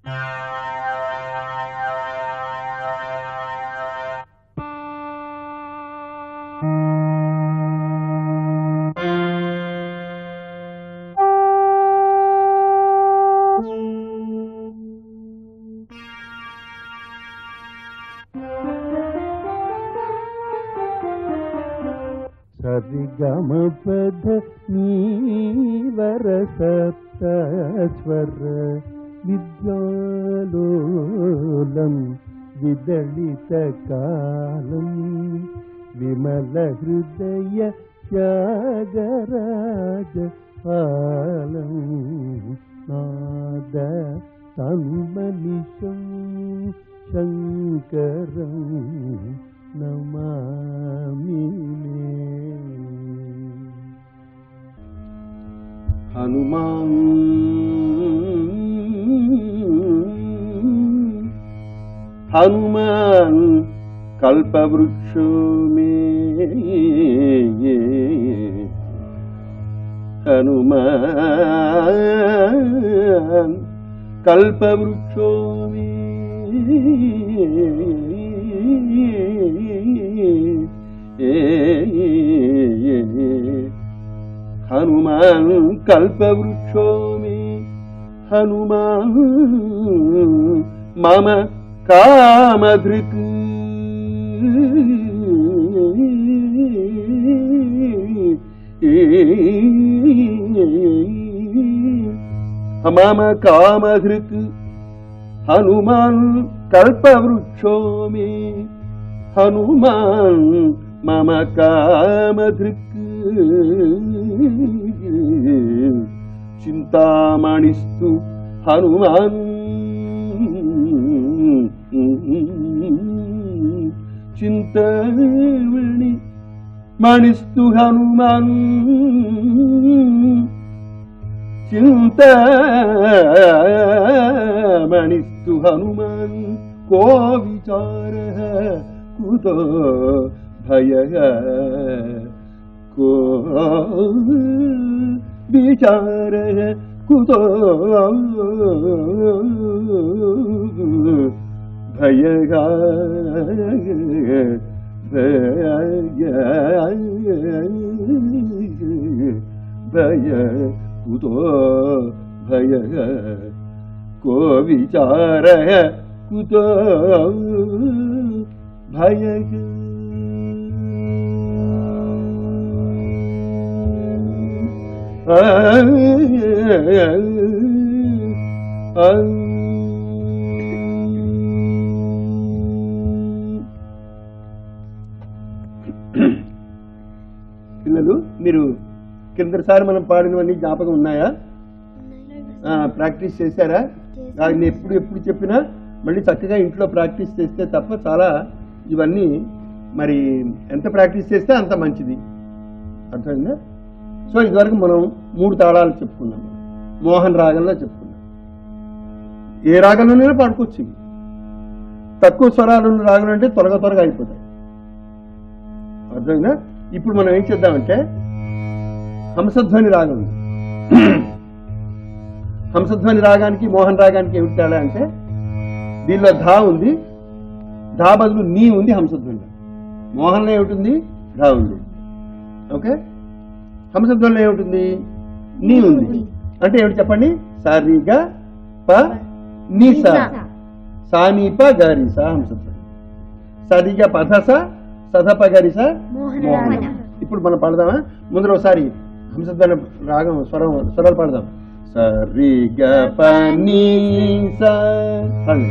సరిగమ పద నీవర సప్తస్వర విద్యాలోలం విదళిత కాలం విమల హృదయ త్యాగరాజ పాలం నాద తన్మనిషం శంకరం నమామి హనుమాన్ హనుమాన్ కల్పవృక్షో మే హనుమాన్ కల్పవృక్షో మే హనుమాన్ కల్పవృక్షో మే హనుమాన్ మమ కామధృక్ మమ కామధృక్ హనుమాన్ కల్పవృక్షో మే హనుమాన్ మమ కామధృక్ చింతామణిస్తు హనుమాన్ చింతమణి మణిస్తు హనుమాన్ చింతమణిస్తు హనుమాన్ కో విచార కుతో భయ కో విచార కుతో భయ భయ కుతో భయ కో విచార కుతో భయ పిల్లలు మీరు కిందసారి మనం పాడినవన్నీ జ్ఞాపకం ఉన్నాయా ఆ, ప్రాక్టీస్ చేశారా నాకు నేను ఎప్పుడు ఎప్పుడు చెప్పినా మళ్ళీ చక్కగా ఇంట్లో ప్రాక్టీస్ చేస్తే తప్ప చాలా ఇవన్నీ మరి ఎంత ప్రాక్టీస్ చేస్తే అంత మంచిది అర్థమైందా సో ఇదివరకు మనం మూడు తాళాలు చెప్పుకున్నాం మోహన్ రాగంలో చెప్పుకున్నాం ఏ రాగంలోనైనా పాడుకోవచ్చు ఇవి. తక్కువ స్వరాలు ఉన్న రాగం అంటే త్వరగా త్వరగా అయిపోతాయి అర్థమైందా ఇప్పుడు మనం ఏం చేద్దామంటే హంసధ్వని రాగం ఉంది. హంసధ్వని రాగానికి మోహన్ రాగానికి ఏమిటి తేడా అంటే దీనిలో ధా ఉంది ధా బదులు నీ ఉంది హంసధ్వని మోహన్లో ఏమిటి ధా ఉంది ఓకే హంసధ్వనిలో ఏమిటి నీ ఉంది అంటే ఏమిటి చెప్పండి సారిగా ప నీ సా సానీప గరిస హంసధ్వని సరిగా పథస సధప గరిస మోహన ఇప్పుడు మనం పాడదామా ముందర ఒకసారి హంసధ్వని రాగం స్వరం స్వరాలు పాడదాం సరి గ ప నీ సా పాడండి.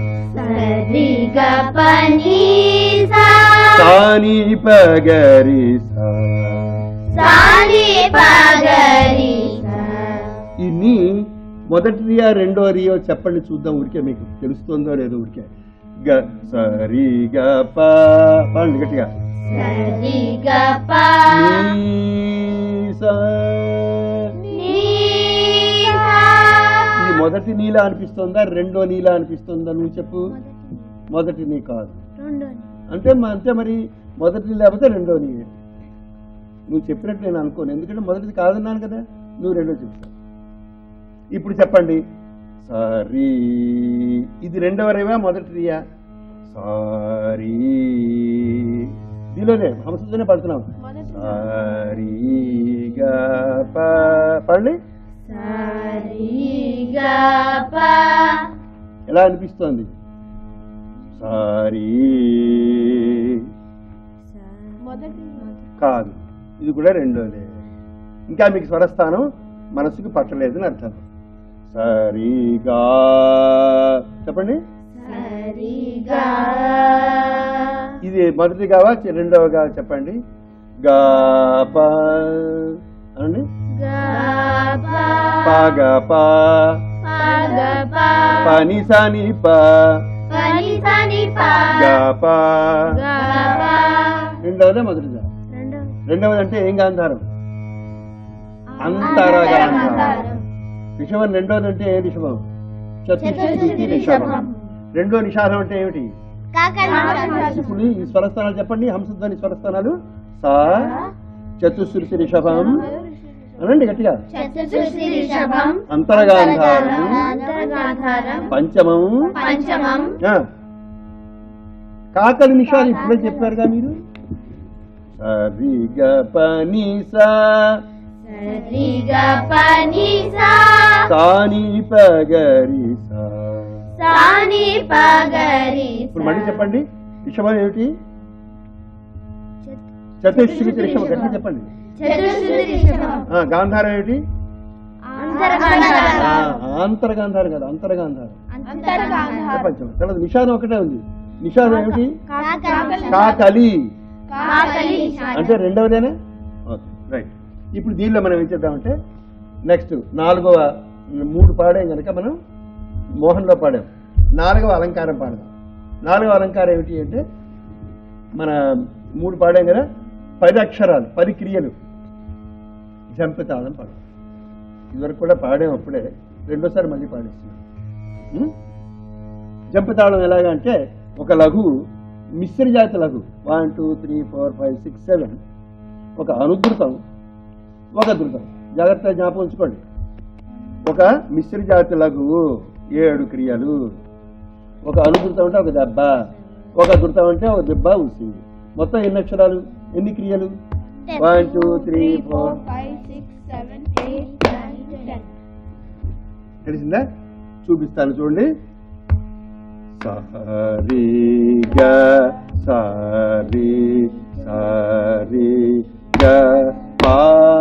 సరిగపనీసా సాని ప గరి సా సాని పగరిసా ఈ నీ మొదటి రియా రెండో రియో చెప్పండి చూద్దాం ఊరికే మీకు తెలుస్తుందో లేదో ఊరికే గ సరి గ ప పాడండి గట్టిగా సరిగప నీ సా నీసా ఇది మొదటి నీలా అనిపిస్తుందా రెండో నీలా అనిపిస్తుందా నువ్వు చెప్పు మొదటి నీ కాదు అంటే మ- అంతే మరి మొదటి నీ లేకపోతే రెండో నీ నువ్వు చెప్పినట్టు నేను అనుకోను ఎందుకంటే మొదటిది కాదన్నాను కదా నువ్వు రెండో చెప్తావు ఇప్పుడు చెప్పండి సారీ ఇది రెండవ రేవా మొదటి రియా సారీ దీనిలోనే హంసతోనే పడుతున్నాం సారీ గా ప పడండి సరిగప ఎలా అనిపిస్తోంది సారీ కాదు ఇది కూడా రెండోదే ఇంకా మీకు స్వరస్థానం మనసుకు పట్టలేదని అర్థం సరిగా చెప్పండి సరిగా ఇది మొదటి గావా చి- రెండవగా చెప్పండి గా ప అనండి గప పాగ ప పగప పని సాని ప పని సని ప గా ప గప రెండవదా మొదటిదా రెండో రెండవది అంటే ఏం గాంధారం అంతరగాంధారం అంతరగాంధారం. రిషభం రెండోది అంటే ఏ రిషభం చతుశ్రుతి చతుశ్రుతి రిషభం రిషభం. రెండో నిషాదం అంటే ఏమిటి కాకర ఇప్పుడు ఈ స్వరస్థానాలు చెప్పండి హంసధ్వని స్వరస్థానాలు సా చతుశ్రుతి రిషభం అనండి గట్టిగా చతుశ్రుతి రిషభం అంతరగాంధారం అంతర్గాంధారం పంచమం పంచమం ఆ. కాకలి నిషాలు ఇప్పుడే చెప్పారుగా మీరు సరి గ పని సా సరిగా పని సా సాని పగరి సా సాని పగరి ఇప్పుడు మళ్ళీ చెప్పండి రిషభం ఏమిటి చతుశ్రుతి రిషభం గట్టి చెప్పండి చతుశ్రుతి రిషభం ఆ, గాంధారం ఏమిటి ఆ, అంతర్గాంధారం ఆంతరగాంధారం కాదు అంతరగాంధారం అంతర్గాంధారం ప్రపంచం తర్వాత నిషాదం ఒకటే ఉంది నిషాదం ఏమిటి కాకలి కాకలి కాకలి అంటే రెండవదేనా ఓకే రైట్ ఇప్పుడు దీనిలో మనం ఏం చేద్దామంటే నెక్స్ట్ నాలుగవ మూడు పాడాం కనుక మనం మోహన్లో పాడాం నాలుగవ అలంకారం పాడదాం నాలుగవ అలంకారం ఏమిటి అంటే మన మూడు పాడాం కదా పది అక్షరాలు పది క్రియలు జంపితాళం పాడాం ఇదివరకు కూడా పాడాం అప్పుడే రెండోసారి మళ్ళీ పాడేస్తున్నాం ఉం? జంపితాళం ఎలాగంటే ఒక లఘు మిశ్ర జాతి లఘు one two three four five six seven ఒక అనుధృతం ఒక ధృతం జాగ్రత్తగా జ్ఞాపకం ఉంచుకోండి ఒక మిశ్ర జాతి లఘువు ఏడు క్రియలు ఒక అనుధృతం అంటే ఒక దెబ్బ ఒక ధృతం అంటే ఒక దెబ్బ ఉసి మొత్తం ఎన్ని అక్షరాలు ఎన్ని క్రియలు వన్ టూ త్రీ ఫోర్ తెలిసిందా చూపిస్తాను చూడండి సరి గ సరి సరి గ పా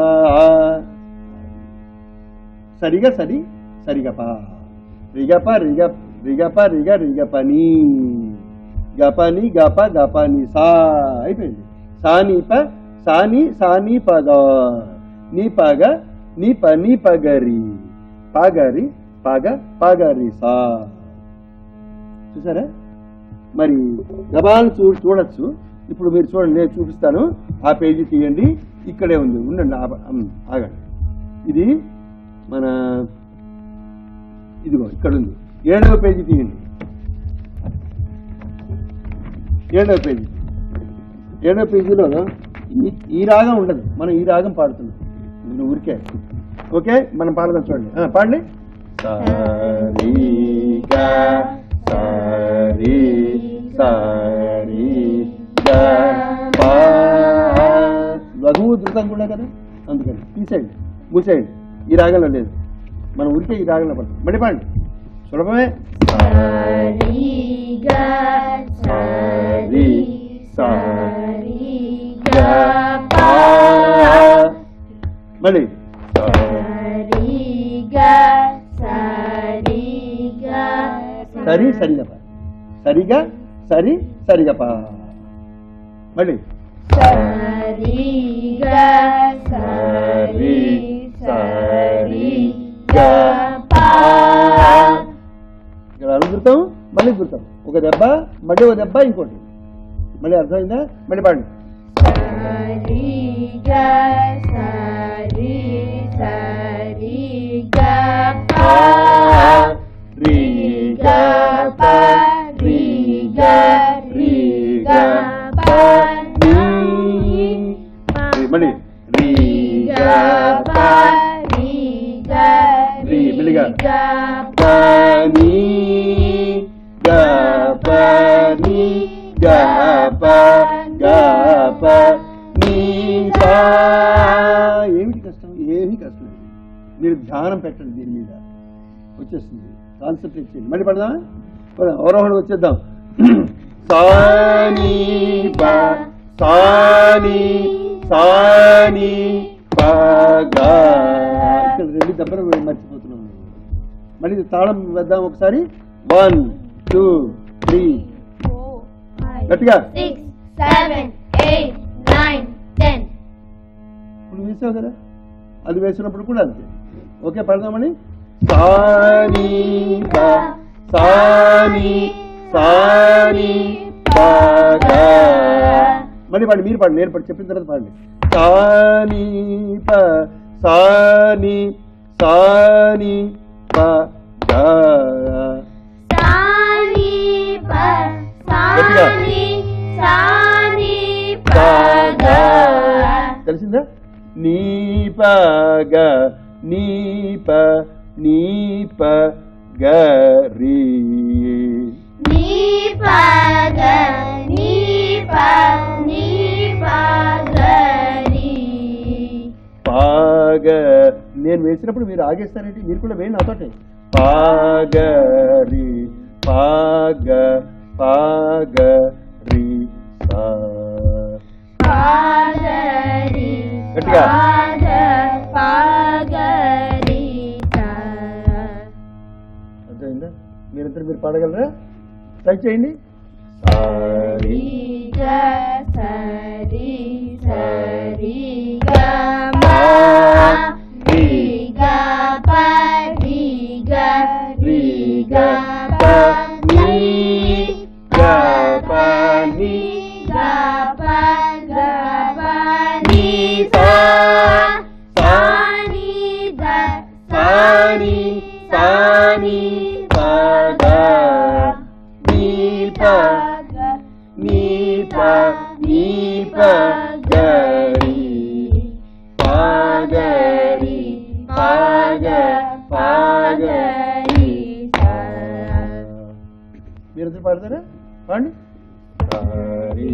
సరిగా సరి సరిగ పా రిగప రిగ రిగప రిగ రిగ పని గపని గప గపని సా అయిపోయింది సాని ప సాని సాని పగ నీ పగ నీ పని పగరి పగరి పగ పగరి సా చూసారా మరి గబాలను చూ చూడొచ్చు ఇప్పుడు మీరు చూడండి నేను చూపిస్తాను ఆ పేజీ తీయండి ఇక్కడే ఉంది ఉండండి ఆ- ఉమ్, ఆగండి ఇది మన ఇదిగో ఇక్కడ ఉంది ఏడవ పేజీ తీయండి ఏడవ పేజీ ఏడవ పేజీలో ఈ- ఈ రాగం ఉండదు మనం ఈ రాగం పాడుతున్నాం ఇది ఊరికే ఓకే మనం పాడదాం చూడండి ఆ, పాడండి సరిగా సరి సరి గ పా లఘువు ధృతం కూడా కదా అందుకని తీసేయండి మూసేయండి ఈ రాగంలో లేదు మనం ఊరికే ఈ రాగంలో పడతాం మళ్ళీ పాడండి సులభమే సరిగా సరి సరిగా పా మళ్ళీ సరిగా సరిగా సరి సరిగప సరిగా సరి సరిగప మళ్ళీ సరిగా సరి సరిగా పా ఇక్కడ అనుగుతాం మళ్ళీ గుర్తాం ఒక దెబ్బ మళ్ళీ ఒక దెబ్బ ఇంకోటి మళ్ళీ అర్థమైందా మళ్ళీ పాడండి సరిగా సరి సరిగా పా రి గ ప రి గ రి గ ప ని రి- మళ్ళీ రి గ ప రి మెల్లిగా. ప నీ గ ప నీ గ ప గ ప నీ సా ఏమిటి కష్టం ఏమీ కష్టం లేదు. మీరు ధ్యానం పెట్టండి దీని మీద వచ్చేస్తుంది కాన్సన్ట్రేట్ చేయండి మళ్ళీ పడదామా పడదాం అవరోహణ వచ్చేద్దాం సాని ప సాని సాని పగా ఇక్కడ రెండు దెబ్బలు మర్చిపోతున్నాం మళ్ళీ తాళం వేద్దాం ఒకసారి one two three four, five, గట్టిగా six, seven, eight, nine, ten. ఇప్పుడు వేసావు కదా అది వేసినప్పుడు కూడా అంతే ఓకే పడదామని సాని ప సాని సాని పగా మళ్ళీ పాడి మీరు పాడి నేను పాడి చెప్పిన తర్వాత పాడండి సాని ప సాని సాని ప గా Sani pa, గట్టిగా. sani, sani ప pa గా. ga. తెలిసిందా నీ ప గ నీ ప నీ ప గ రీ Ni pa ga, ni pa, ni pa ga ri. పాగ నేను వేసినప్పుడు మీరు ఆగేస్తారేంటి మీరు కూడా వేయండి నాతోటే పాగరి పాగ పాగ రి సా Pa ga ri. గట్టిగా. Pa ga, pa ga ri sa. అర్థమైందా మీరందరూ మీరు పాడగలరా ట్రై చేయండి సారి Ri ga sa ri sa ri ga ma. Ri ga pa ri ga ri ga pa ni ga pa ni ga pa ga pa ni sa sa ni da sa సాని సాని పాగ నీ ప ga నీ ప నీ ప గరి పాగరి పాగ పాగరి మీరందరూ పాడతారా పాడండి సారి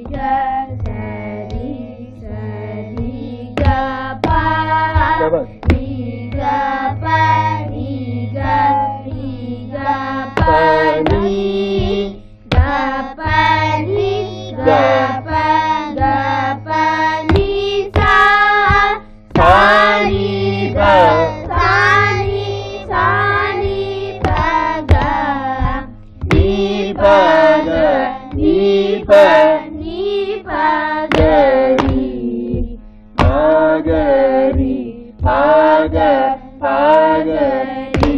శభాష్. నీ పాగ నీ ప గరి పాగరి పాగ పాగరి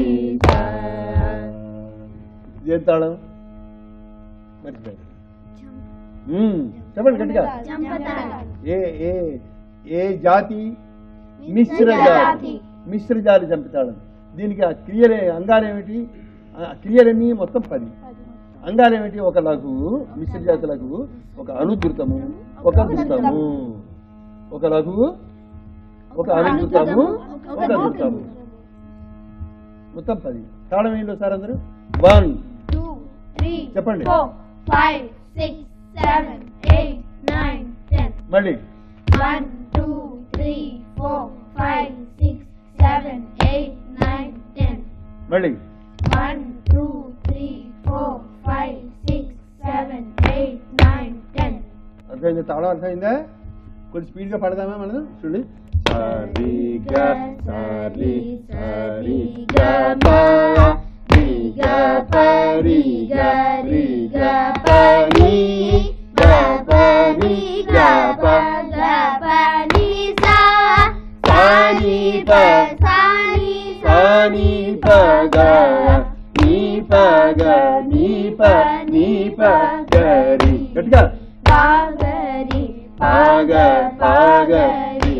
ఏం తాళం మర్చిపోయారు మ్మ్. చెప్పండి గట్టిగా ఏ ఏ ఏ జాతి మిశ్ర జాతి మిశ్ర జాతి చంపుతాడు దీనికి ఆ క్రియలు అంగాలేమిటి ఆ క్రియలన్నీ మొత్తం పది అంగాలేమిటి ఒక లఘువు మిశ్ర జాతి లఘువు ఒక అనుధృతము ఒక ధృతము ఒక లఘువు ఒక అనుధృతము ఒక ధృతము మొత్తం పది తాళం ఏంటో సార్ అందరూ వన్ two, three, చెప్పండి. four, five, six, seven, eight, nine, ten. మళ్ళీ One, two, three, four, five, six, seven, eight, nine, ten. మళ్ళీ One, two, three, four, five, six, seven, eight, nine, ten. అర్థమైందా తాళం అర్థమైందా కొంచెం speed గా పడదామా మనం చూడండి సారి గ సారి సారి గ ప రి గ ప రి గ రి గ ప ని గ ప ని గ ప సాని ప సాని ప గ నీ ప గ నీ ప నీ ప గ రి గట్టిగా పాగరి పాగ పాగరి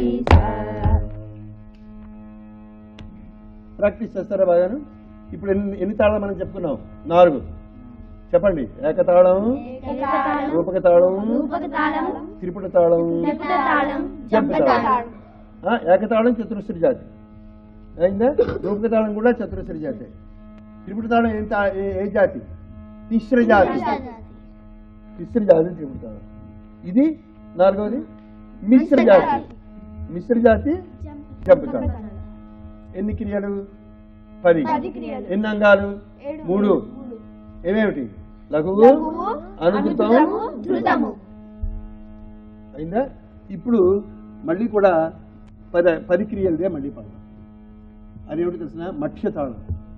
ప్రాక్టీస్ చేస్తారా బాగాను ఇప్పుడు ఎన్ని ఎన్ని తాళాలు మనం చెప్పుకున్నాం నాలుగు చెప్పండి ఏకతాళం రూపక తాళం రూపక తాళం త్రిపుట తాళం త్రిపుట తాళం జంప జంప తాళం తాళం ఆ, ఏకతాళం చతురస్రి జాతి అయిందా రూపక తాళం కూడా చతురస్రి జాతి త్రిపుట తాళం ఎంత ఏ- ఏ జాతి తిస్ర జాతి తిస్ర జాతి త్రిపుట తాళం ఇది నాలుగవది మిశ్ర జాతి మిశ్ర జాతి జంపు తాళం ఎన్ని క్రియలు పది పది క్రియలు. ఎన్ని అంగాలు ఏడు. మూడు ఏమేమిటి లఘువు లఘువు, అనుద్రుతం అనుద్రుతము, ధృతము. అయిందా ఇప్పుడు మళ్ళీ కూడా పది పది క్రియలదే మళ్ళీ పడదాం అదేమిటి తెలిసిన మత్స్యతాళం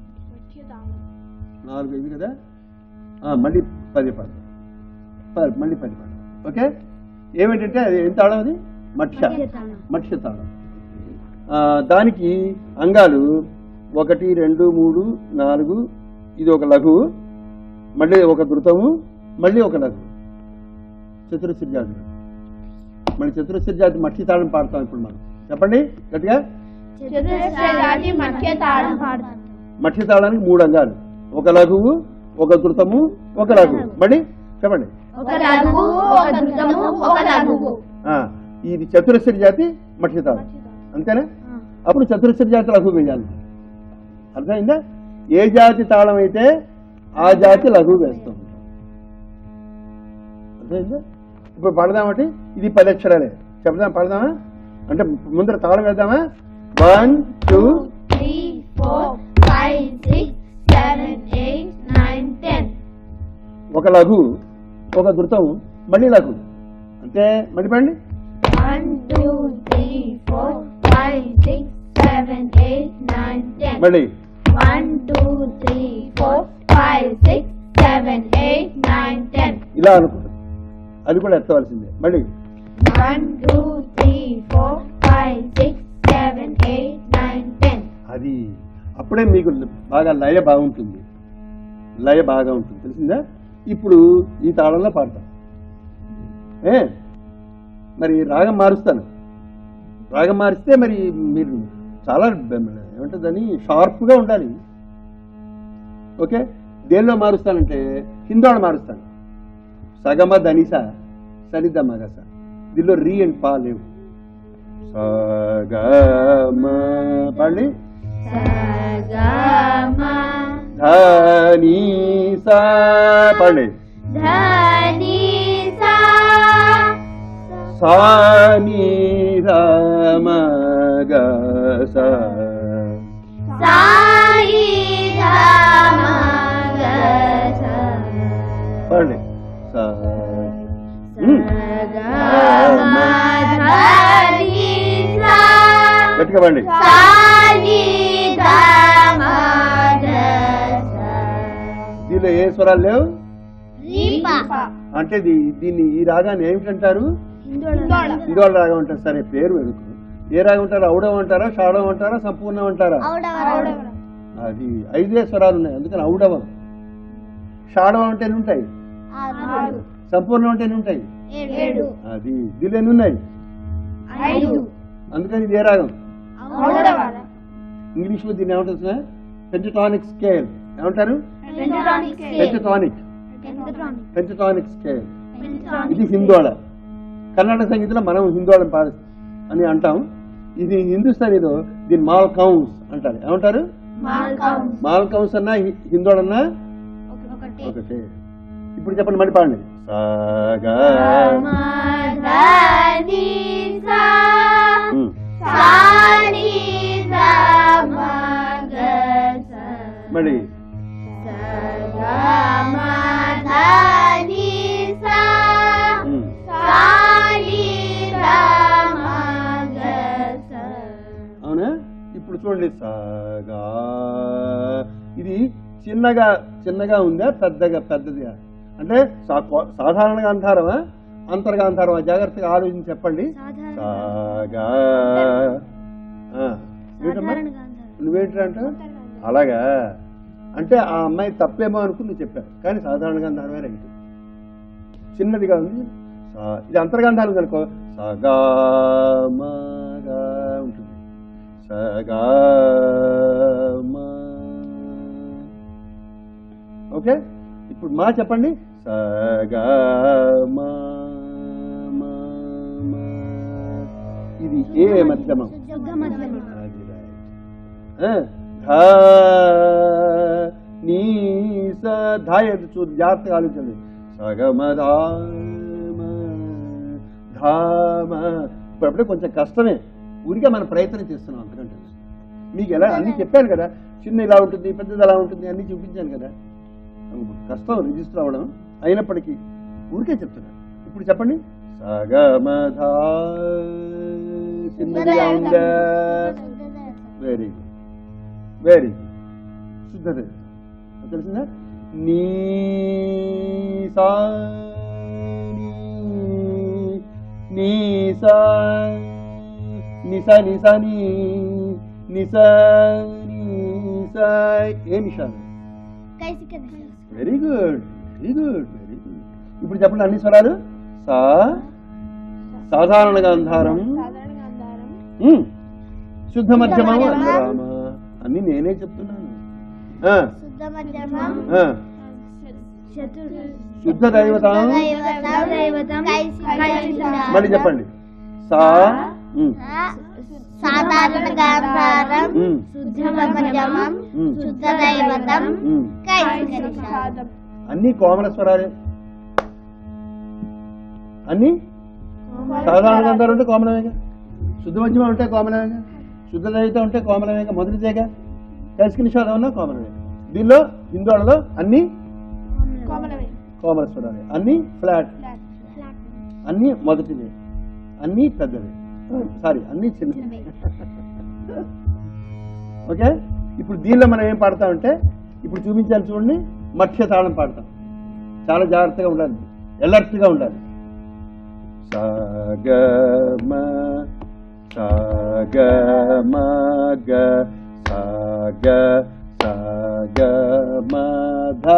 నాలుగు ఐదు కదా ఆ, మళ్ళీ పది పడదాం పది మళ్ళీ పది పడదాం ఓకే ఏమిటంటే అది ఏం తాళం అది మత్స్య మత్స్యతాళం. మత్స్యతాళం ఆ, దానికి అంగాలు ఒకటి రెండు మూడు నాలుగు ఇది ఒక లఘువు మళ్ళీ ఒక ధృతము మళ్ళీ ఒక లఘువు చతురస్ర జాతి మళ్ళీ చతురస్ర జాతి మత్స్య తాళం పాడతాం ఇప్పుడు మనం చెప్పండి గట్టిగా చతురస్ర జాతి మధ్య తాళం పాడతాం మత్స్య తాళానికి మూడు అంగాలు ఒక లఘువు ఒక ధృతము ఒక లఘువు మళ్ళీ చెప్పండి ఒక లఘువు ఒక ధృతము ఒక లఘువు ఆ, ఇది చతురస్ర జాతి మత్స్య తాళం అంతేనా అప్పుడు చతురస్ర జాతి లఘువు వేయాలి అర్థమైందా ఏ జాతి తాళం అయితే ఆ జాతి లఘువు వేస్తాం అర్థమైందా ఇప్పుడు పడదామంటే ఇది పది అక్షరాలే చెప్దాం పడదామా అంటే ముందర తాళం వేద్దామా one two three four five six seven eight nine ten ఒక లఘు ఒక ధృతం మళ్ళీ లఘు అంతే మళ్ళీ పండి one two three four five six seven eight nine ten మళ్ళీ one two three four five six seven eight nine ten ఇలా అనుకుంటాం అది కూడా ఎత్తవలసిందే మళ్ళీ one two three four five six seven eight nine ten అది అప్పుడే మీకు బాగా లయ బాగుంటుంది లయ బాగా ఉంటుంది తెలిసిందా ఇప్పుడు ఈ తాళంలో పాడతాం ఏ మరి రాగం మారుస్తాను రాగం మారిస్తే మరి మీరు చాలా ఏమంటుందని షార్ప్గా ఉండాలి ఓకే దేనిలో మారుస్తానంటే హిందోళ మారుస్తాను సగమ ధనిస సరిద్ద మగస దీనిలో రీ అండ్ పా లేవు సగమ పాడి సగమ ధని సా పాడి ధని సా సాని రమ గ స సాయి రామ గస పాడి స ఉమ్. సగమ ధని సా గట్టిగా పాడి సాయి రామ గస దీనిలో ఏ స్వరాలు లేవు రీప అంటే దీ- దీన్ని ఈ రాగాన్ని ఏమిటంటారు హిందోళ ఇందోళ రాగం అంటారు సరే పేరు వెతుకు ఏ రాగం అంటారు ఔడవం అంటారా షాడవం అంటారా సంపూర్ణం అంటారా అది ఐదే స్వరాలు ఉన్నాయి అందుకని ఔడవం షాడవం అంటే ఎన్ని ఉంటాయి ఆరు సంపూర్ణం అంటే ఎన్ని ఉంటాయి ఏడు అది దీనిలో ఎన్ని ఉన్నాయి ఐదు అందుకని ఇది ఏ రాగం ఔడవ ఇంగ్లీష్ లో దీన్ని ఏమంటారు పెంచటానిక్ స్కేల్ ఏమంటారు పెంటటానిక్ పెంచటానిక్ పెంటటానిక్ పెంచటానిక్ స్కేల్ పెంటటానిక్ ఇది హిందోళ కర్ణాటక సంగీతంలో మనం హిందోళం పాడ అని అంటాం ఇది హిందుస్థానీలో దీన్ని మాల్ కౌన్స్ అంటారు ఏమంటారు మాల్కౌన్ మాల్ కౌన్స్ అన్నా హి- హిందోళన్నా ఒకటి ఒకటే ఇప్పుడు చెప్పండి మళ్ళీ పాడండి సాగా ధని సా ఉమ్. సాని రామ గస మళ్ళీ సగమ ధని సా ఉమ్. సాని రామ గస అవునా ఇప్పుడు చూడండి సాగా ఇది చిన్నగా చిన్నగా ఉందా పెద్దగా పెద్దది అంటే సా- సాధారణ గాంధారమా అంతర్గాంధారమా జాగ్రత్తగా ఆలోచించి చెప్పండి సాగా ఆ, ఏంటమ్మా నువ్వేంటి అంట అలాగా అంటే ఆ అమ్మాయి తప్పేమో అనుకుని నువ్వు చెప్పావు కానీ సాధారణ గంధారమే రైట్ చిన్నదిగా ఉంది సా- ఇది అంతర్గంధాలు కనుకో సగా మగా ఉంటుంది సగా మ. ఓకే ఇప్పుడు మా చెప్పండి సగా మ, మ, మ. ఇది ఏ మధ్యమం అది right. ఆ, ధ, నీ స ధాయ చూ జాగ్రత్తగా ఆలోచించండి సగమధామ ధామ ఇప్పుడప్పుడే కొంచెం కష్టమే ఊరికే మనం ప్రయత్నం చేస్తున్నాం అంతకంటే మీకు ఎలా అన్ని చెప్పాను కదా చిన్న ఇలా ఉంటుంది పెద్దది ఎలా ఉంటుంది అన్ని చూపించాను కదా కష్టం రిజిస్టర్ అవ్వడం అయినప్పటికీ ఊరికే చెప్తున్నా ఇప్పుడు చెప్పండి సగమధా చిన్నదిగా ఉందా వెరీ గుడ్ వెరీ గుడ్ శుద్ధత తెలిసిందా నీ సా నీ- నీ సా నిసా నిసా నీ నిసా నిసా ఏ నిషాలు very good very good very good ఇప్పుడు చెప్పండి అన్ని స్వరాలు సా సాధారణ గాంధారం ఉమ్. శుద్ధ మధ్యమము అందరామ అన్ని నేనే చెప్తున్నాను ఆ, శుద్ధ మధ్యమం ఆ. శుద్ధ దైవతం మళ్ళీ చెప్పండి సా ఉమ్, సాధారణ గాంధారం ఉమ్, శుద్ధ మధ్యమం ఉమ్, శుద్ధ దైవతం ఉమ్. కైసికనిషాదం అన్ని కోమల స్వరాలే అన్ని సాధారణ గంధాలు ఉంటే కోమలమేగా శుద్ధ మధ్యమం ఉంటే కోమలమేగా శుద్ధ దైవతం ఉంటే కోమలమేగా మొదటిదేగా కలిసి నిషాదం ఉన్నా కోమలమేగా దీనిలో హిందోళలో అన్ని కోమల స్వరాలే అన్ని ఫ్లాట్ అన్ని మొదటివి అన్ని పెద్దవి సారీ అన్ని చిన్నవి ఓకే ఇప్పుడు దీనిలో మనం ఏం పాడతామంటే ఇప్పుడు చూపించాను చూడండి మధ్య తాళం పాడతాం చాలా జాగ్రత్తగా ఉండాలి alert గా ఉండాలి సాగమ సాగమ గ సాగ సాగమ ధ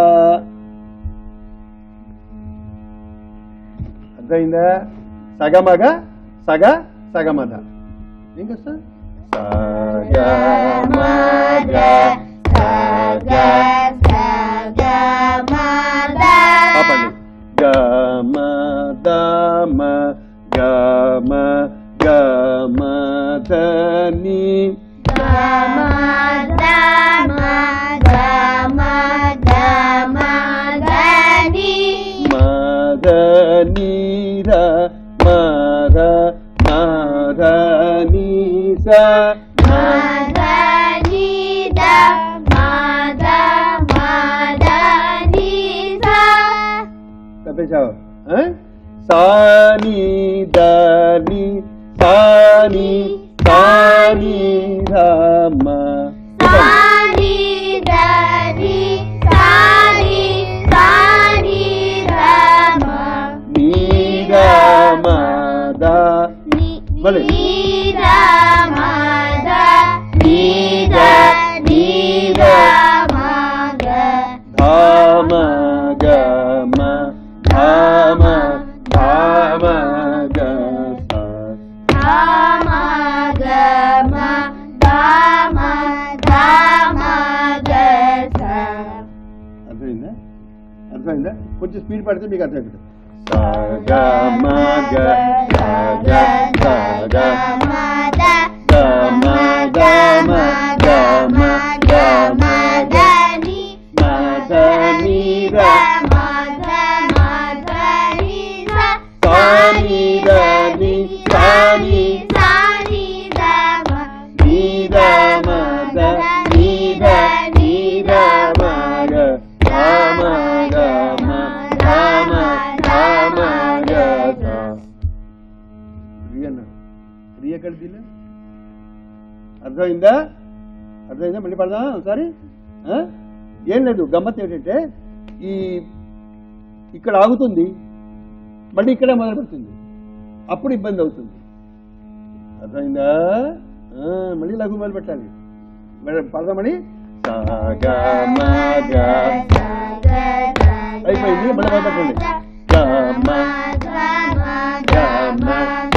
అర్థమైందా సగమగ సగ సగమధ ఏం కష్టా సగమగ సగ పాపండి గమ దమ గమ గమ ధని మదని ర మర మదని స తప్పేశావు ఆ? సాని దని సాని సాని రమ నీరమద మళ్ళీ ధామ గమ ధామ ధామ గ స. అర్థమైందా అర్థమైందా కొంచెం స్పీడ్ పడితే మీకు అర్థమైంది సగమ గ సగ సగ గమ గమ గమ గమ మదని ర సాని దని సాని నీరమద నీర నీరమ గ రామ గమ రామ రామ గ స. రి అన్నారు రి ఎక్కడ దీలే అర్థమైందా అర్థమైందా మళ్ళీ పడదాం ఒకసారి ఆ? ఏం లేదు గమ్మత్ ఏంటంటే ఈ ఇక్కడ ఆగుతుంది మళ్ళీ ఇక్కడే మొదలు పెడుతుంది అప్పుడు ఇబ్బంది అవుతుంది అర్థమైందా ఆ, మళ్ళీ లఘు మొదలు పెట్టాలి మరి పడదామని సాగమగ అయిపోయింది మళ్ళీ మొదలు పెట్టండి గమ గమ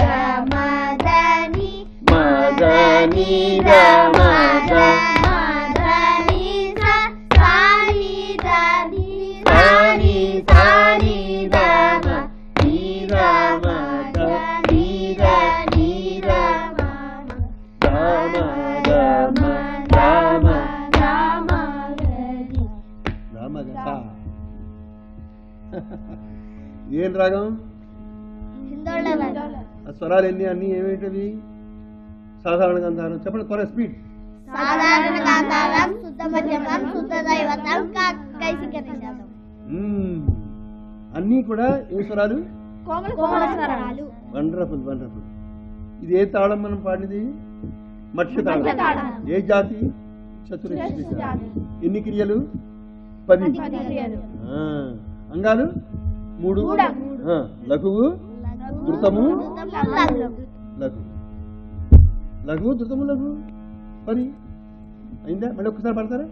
మదని రమ గ సాని సాని రమ నీరమ గ నీర నీరమ రామ రామ రామ ఏం రాగం హిందోళ ఆ స్వరాలు ఎన్ని అన్ని ఏమిటవి సాధారణ గంధారం చెప్పండి త్వర స్పీడ్ సాధారణ గాంధారం శుద్ధ మధ్యమం శుద్ధ దైవతం కైసిక నిషాదం మ్మ్. అన్నీ కూడా ఏ స్వరాలు కోమల స్వరాలు వండర్ఫుల్ వండర్ఫుల్ ఇది ఏ తాళం మనం పాడినది మత్స్య మత్స్య తాళం తాళం. ఏ జాతి చతురస్ర చతురస్ర జాతి జాతి. ఎన్ని క్రియలు పది పది క్రియలు. ఆ, అంగాలు మూడు మూడు. ఆ, లఘువు ధృతము లఘు. లఘు లఘు ధృతము లఘు పది అయిందా మళ్ళీ ఒక్కసారి పడతారా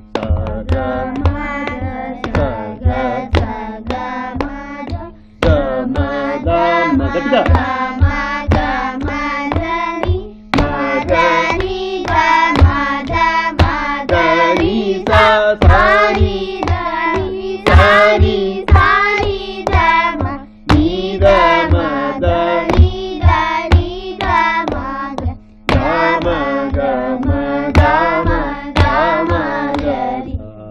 గట్టిగా గమ గమ గమ గమ గరి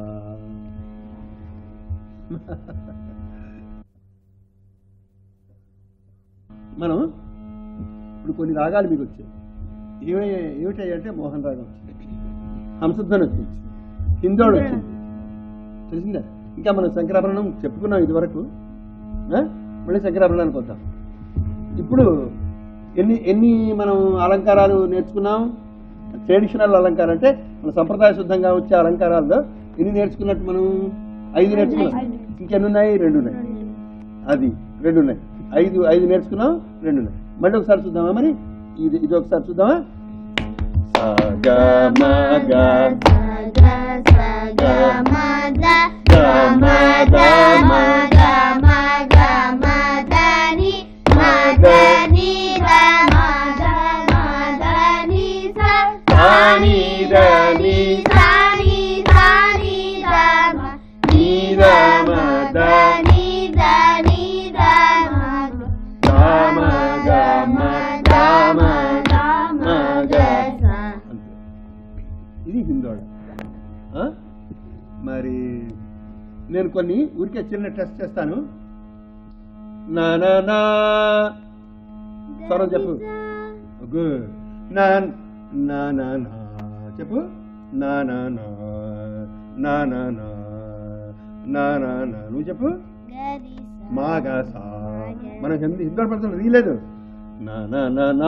మనం ఇప్పుడు కొన్ని రాగాలు మీకు వచ్చాయి ఏమే ఏమిటాయంటే మోహన్ రాగం వచ్చింది హంసధ్వని వచ్చింది హిందోడు వచ్చింది తెలిసిందా ఇంకా మనం శంకరాభరణం చెప్పుకున్నాం ఇదివరకు ఆ? మళ్ళీ శంకరాభరణానికి వద్దాం ఇప్పుడు ఎన్ని ఎన్ని మనం అలంకారాలు నేర్చుకున్నాం ట్రెడిషనల్ అలంకారం అంటే మన సంప్రదాయ శుద్ధంగా వచ్చే అలంకారాల్లో ఎన్ని నేర్చుకున్నట్టు మనం ఐదు నేర్చుకున్నాం ఇంకెన్ని ఉన్నాయి రెండు ఉన్నాయి అది రెండు ఉన్నాయి ఐదు ఐదు నేర్చుకున్నాం రెండు ఉన్నాయి మళ్ళీ ఒకసారి చూద్దామా మరి ఇది ఇది ఒకసారి చూద్దామా సా, గ, మ, గ, సాని, ద, ని, ని, ద, మ, ద, గ, మ, గ, మ, గ, మ, మ, గ. అంతే ఇది హిందోళ ఆ? మరి నేను కొన్ని ఊరికే చిన్న టెస్ట్ చేస్తాను నా నా నా స్వరం చెప్పు గుడ్ నా నా నా నా చెప్పు నా నా నా నా నా నా నా నా నా నువ్వు చెప్పు మాగా సా మనం హిందీ హిందీ పడుతుంది తీయలేదు నా నా నా నా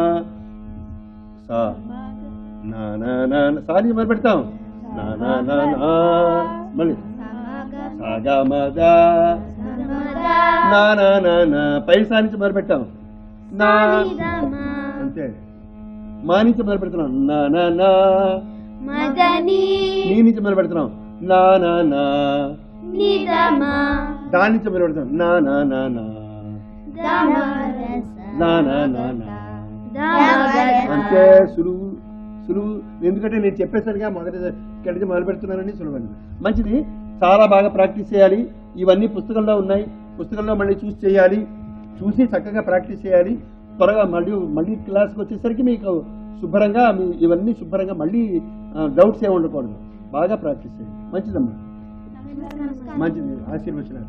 సా నా నా నా నా. సాని మరి పెడతాం నా నా నా నా మళ్ళీ సాగా మగా నా నా నా నా పై సా నుంచి మొదలు పెట్టాం నా అంతే మా నుంచి మొదలు పెడుతున్నాం నా నా నా మదని నీ నుంచి మొదలు పెడుతున్నాం నా నా నా నిదమా దాని నుంచి మొదలు పెడుతున్నాం నా నా నా నా దమరస నా నా నా నా దమరస అంతే సులువు సులువు ఎందుకంటే నేను చెప్పేసరిగా మొదటి ఇక్కడి నుంచి మొదలు పెడుతున్నానని సులువండి మంచిది చాలా బాగా ప్రాక్టీస్ చేయాలి ఇవన్నీ పుస్తకంలో ఉన్నాయి పుస్తకంలో మళ్ళీ చూసి చేయాలి చూసి చక్కగా ప్రాక్టీస్ చేయాలి త్వరగా మళ్ళీ మళ్ళీ క్లాస్కి వచ్చేసరికి మీకు శుభ్రంగా మీ ఇవన్నీ శుభ్రంగా మళ్ళీ డౌట్స్ ఏమి ఉండకూడదు బాగా ప్రాక్టీస్ చేయండి మంచిదమ్మా మంచిది ఆశీర్వచనాలు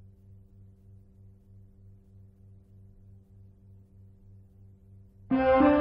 Thank